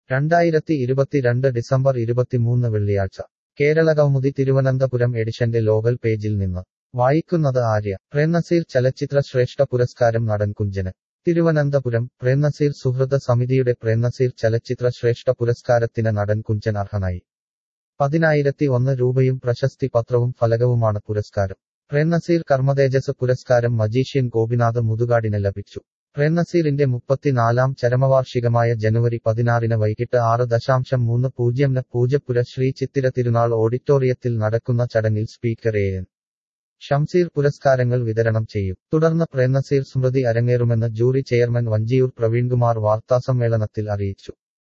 രണ്ടായിരത്തി ഇരുപത്തിരണ്ട് ഡിസംബർ ഇരുപത്തിമൂന്ന് വെള്ളിയാഴ്ച കേരളകൗമുദി തിരുവനന്തപുരം എഡിഷന്റെ ലോകൽ പേജിൽ നിന്ന് വായിക്കുന്നത് ആര്യ പ്രേംനസീർ ചലച്ചിത്ര ശ്രേഷ്ഠ പുരസ്കാരം നടൻ കുഞ്ചന് തിരുവനന്തപുരം പ്രേംനസീർ സുഹൃത സമിതിയുടെ പ്രേംനസീർ ചലച്ചിത്ര ശ്രേഷ്ഠ പുരസ്കാരത്തിന് നടൻ കുഞ്ചൻ അർഹനായി പതിനായിരത്തി ഒന്ന് രൂപയും പ്രശസ്തി പത്രവും ഫലകവുമാണ് പുരസ്കാരം പ്രേംനസീർ കർമ്മതേജസ് പുരസ്കാരം മജീഷ്യൻ ഗോപിനാഥ് മുതുകാടിന് ലഭിച്ചു പ്രേംനസീറിന്റെ മുപ്പത്തിനാലാം ചരമവാർഷികമായ ജനുവരി പതിനാറിന് വൈകിട്ട് ആറ് ദശാംശം മൂന്ന് പൂജ്യംന് പൂജപ്പുര ശ്രീ ചിത്തിര തിരുനാൾ ഓഡിറ്റോറിയത്തിൽ നടക്കുന്ന ചടങ്ങിൽ സ്പീക്കർ എ എൻ ഷംസീർ പുരസ്കാരങ്ങൾ വിതരണം ചെയ്യും തുടർന്ന് പ്രേംനസീർ സ്മൃതി അരങ്ങേറുമെന്ന് ജൂറി ചെയർമാൻ വഞ്ചിയൂർ പ്രവീൺകുമാർ വാർത്താസമ്മേളനത്തിൽ അറിയിച്ചു